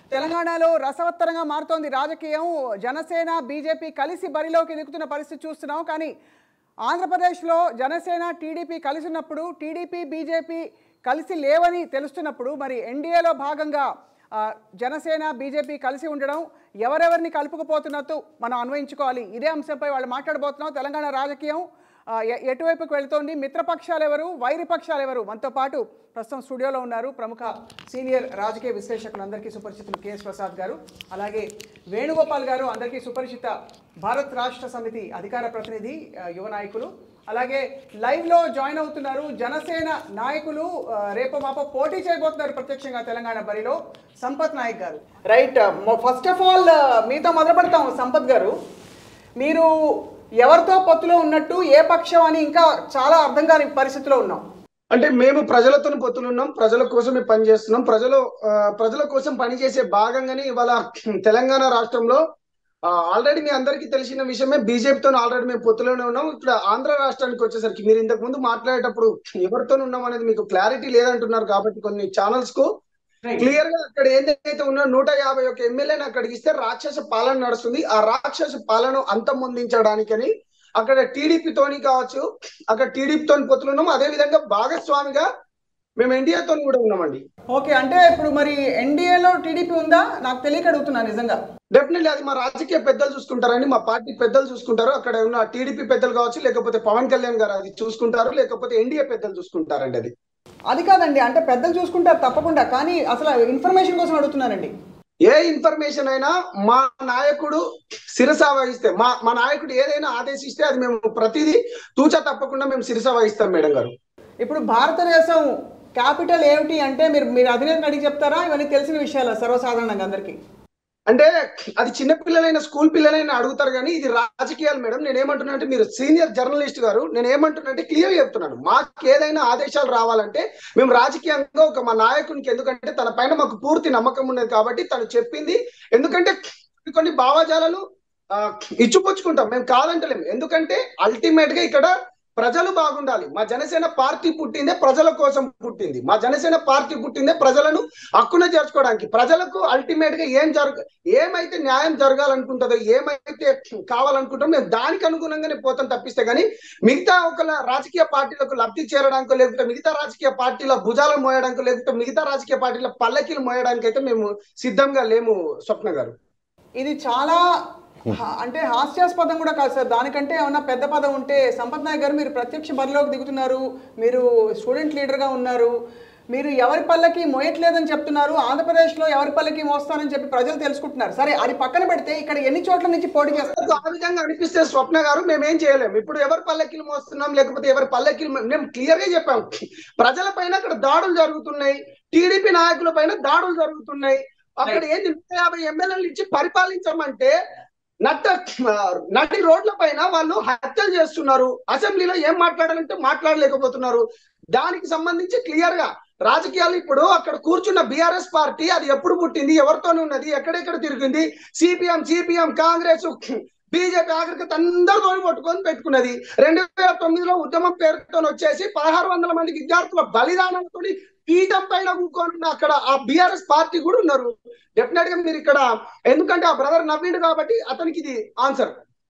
తెలంగాణలో రసవత్తరంగా మారుతోంది రాజకీయం జనసేన బీజేపీ కలిసి బరిలోకి దిగుతున్న పరిస్థితి చూస్తున్నాం కానీ ఆంధ్రప్రదేశ్లో జనసేన టీడీపీ కలిసి ఉన్నప్పుడు టీడీపీ బీజేపీ కలిసి లేవని తెలుస్తున్నప్పుడు మరి ఎన్డీఏలో భాగంగా ఆ, జనసేన బీజేపీ కలిసి ఉండడం ఎవరెవరిని కలుపుకుపోతున్నట్టు మనం అన్వయించుకోవాలి ఇదే అంశంపై వాళ్ళు మాట్లాడబోతున్నాం తెలంగాణ రాజకీయం ఆ, ఎ- ఎటువైపుకి వెళుతోంది మిత్రపక్షాలు ఎవరు వైరి పక్షాలు ఎవరు మనతో పాటు ప్రస్తుతం స్టూడియోలో ఉన్నారు ప్రముఖ సీనియర్ రాజకీయ విశ్లేషకులు అందరికీ సుపరిచితులు కేఎస్ ప్రసాద్ గారు అలాగే వేణుగోపాల్ గారు అందరికీ సుపరిచిత భారత్ రాష్ట్ర సమితి అధికార ప్రతినిధి ఆ, యువ నాయకులు అలాగే లైవ్లో జాయిన్ అవుతున్నారు జనసేన నాయకులు ఆ, రేపు మాపో పోటీ చేయబోతున్నారు ప్రత్యక్షంగా తెలంగాణ బరిలో సంపత్ నాయక్ గారు రైట్ ఫస్ట్ ఆఫ్ ఆల్ మీతో మొదలు పెడతాం సంపత్ గారు మీరు ఎవరితో పొత్తులో ఉన్నట్టు ఏ పక్షం అని ఇంకా చాలా అర్థం కాని పరిస్థితిలో ఉన్నాం అంటే మేము ప్రజలతో పొత్తులున్నాం ప్రజల కోసమే పనిచేస్తున్నాం ప్రజలు ఆ, ప్రజల కోసం పనిచేసే భాగంగానే ఇవాళ తెలంగాణ రాష్ట్రంలో ఆల్రెడీ మీ అందరికీ తెలిసిన విషయమే బీజేపీతో ఆల్రెడీ మేము పొత్తులోనే ఉన్నాం ఇప్పుడు ఆంధ్ర రాష్ట్రానికి వచ్చేసరికి మీరు ఇంతకు ముందు మాట్లాడేటప్పుడు ఎవరితో ఉన్నాం అనేది మీకు క్లారిటీ లేదంటున్నారు కాబట్టి కొన్ని ఛానల్స్ కు క్లియర్ గా అక్కడ ఏదైతే ఉన్న నూట యాభై ఒక ఎమ్మెల్యేని అక్కడికి ఇస్తే రాక్షస పాలన నడుస్తుంది ఆ రాక్షస పాలన అంతమొందించడానికని అక్కడ టీడీపీతోని కావచ్చు అక్కడ టీడీపీతో పొత్తులున్నాం అదే విధంగా భాగస్వామిగా మేము ఎన్డీఏతో కూడా ఉన్నామండి ఓకే అంటే ఇప్పుడు మరి ఎన్డీఏలో టీడీపీ ఉందా నాకు తెలియక అడుగుతున్నా నిజంగా డెఫినెట్లీ అది మా రాజకీయ పెద్దలు చూసుకుంటారండి మా పార్టీ పెద్దలు చూసుకుంటారు అక్కడ ఉన్న టీడీపీ పెద్దలు కావచ్చు లేకపోతే పవన్ కళ్యాణ్ గారు అది చూసుకుంటారు లేకపోతే ఎన్డీఏ పెద్దలు చూసుకుంటారండి అది అది కాదండి అంటే పెద్దలు చూసుకుంటారు తప్పకుండా కానీ అసలు ఇన్ఫర్మేషన్ కోసం అడుగుతున్నానండి ఏ ఇన్ఫర్మేషన్ అయినా మా నాయకుడు శిరస వహిస్తే మా మా నాయకుడు ఏదైనా ఆదేశిస్తే అది మేము ప్రతిదీ తూచా తప్పకుండా మేము శిరస వహిస్తాం మేడం గారు ఇప్పుడు భారతదేశం క్యాపిటల్ ఏమిటి అంటే మీరు మీరు అధినేతని అడిగి చెప్తారా ఇవన్నీ తెలిసిన విషయాలు సర్వసాధారణంగా అందరికీ అంటే అది చిన్న పిల్లలైన స్కూల్ పిల్లలైనా అడుగుతారు కానీ ఇది రాజకీయాలు మేడం నేను ఏమంటున్నా అంటే మీరు సీనియర్ జర్నలిస్ట్ గారు నేను ఏమంటున్నా అంటే క్లియర్ చెప్తున్నాను మాకు ఏదైనా ఆదేశాలు రావాలంటే మేము రాజకీయంగా ఒక మా నాయకునికి ఎందుకంటే తన పైన మాకు పూర్తి నమ్మకం ఉన్నది కాబట్టి తను చెప్పింది ఎందుకంటే కొన్ని కొన్ని భావజాలను ఆ, ఇచ్చిపుచ్చుకుంటాం మేము కాదంటలేము ఎందుకంటే అల్టిమేట్ గా ఇక్కడ ప్రజలు బాగుండాలి మా జనసేన పార్టీ పుట్టిందే ప్రజల కోసం పుట్టింది మా జనసేన పార్టీ పుట్టిందే ప్రజలను హక్కున చేర్చుకోవడానికి ప్రజలకు అల్టిమేట్ గా ఏం జరగ ఏమైతే న్యాయం జరగాలనుకుంటుందో ఏమైతే కావాలనుకుంటామో మేము దానికి అనుగుణంగానే పోతాం తప్పిస్తే కానీ మిగతా ఒక రాజకీయ పార్టీలకు లబ్ధి చేరడానికో లేకపోతే మిగతా రాజకీయ పార్టీల భుజాలు మోయడానికో లేకపోతే మిగతా రాజకీయ పార్టీల పల్లకీలు మోయడానికి అయితే మేము సిద్ధంగా లేము స్వప్న గారు ఇది చాలా హా- అంటే హాస్యాస్పదం కూడా కాదు సార్ దానికంటే ఏమన్నా పెద్ద పదం ఉంటే సంపత్ నాయక్ గారు మీరు ప్రత్యక్ష బరిలోకి దిగుతున్నారు మీరు స్టూడెంట్ లీడర్గా ఉన్నారు మీరు ఎవరి పల్లకి మోయట్లేదని చెప్తున్నారు ఆంధ్రప్రదేశ్లో ఎవరి పల్లకి మోస్తారని చెప్పి ప్రజలు తెలుసుకుంటున్నారు సరే అది పక్కన పెడితే ఇక్కడ ఎన్ని చోట్ల నుంచి పోటీ చేస్తారు నాకు ఆ విధంగా అనిపిస్తే స్వప్న గారు మేమేం చేయలేము ఇప్పుడు ఎవరి పల్లకిలు మోస్తున్నాం లేకపోతే ఎవరి పల్లకిలు మే- మేము క్లియర్ గా చెప్పాం ప్రజల పైన అక్కడ దాడులు జరుగుతున్నాయి టీడీపీ నాయకుల పైన దాడులు జరుగుతున్నాయి అక్కడ ఏంది నూట యాభై ఎమ్మెల్యేలు ఇచ్చి పరిపాలించమంటే నట్ట నటి రోడ్ల పైన వాళ్ళు హత్యలు చేస్తున్నారు అసెంబ్లీలో ఏం మాట్లాడాలంటే మాట్లాడలేకపోతున్నారు దానికి సంబంధించి క్లియర్ గా రాజకీయాలు ఇప్పుడు అక్కడ కూర్చున్న బీఆర్ఎస్ పార్టీ అది ఎప్పుడు పుట్టింది ఎవరితోనే ఉన్నది ఎక్కడెక్కడ తిరిగింది సిపిఎం సిపిఎం కాంగ్రెస్ బీజేపీ ఆఖరికి అందరితో పట్టుకొని పెట్టుకున్నది రెండు వేల తొమ్మిదిలో ఉద్యమం పేరుతో వచ్చేసి పదహారు వందల మంది విద్యార్థుల బలిదానంతో పీఠం పైన కూర్చొని ఉన్న అక్కడ ఆ బీఆర్ఎస్ పార్టీ కూడా ఉన్నారు డెఫినెట్ గా మీరు ఇక్కడ ఎందుకంటే ఆ బ్రదర్ నవ్విండు కాబట్టి అతనికి ఇది ఆన్సర్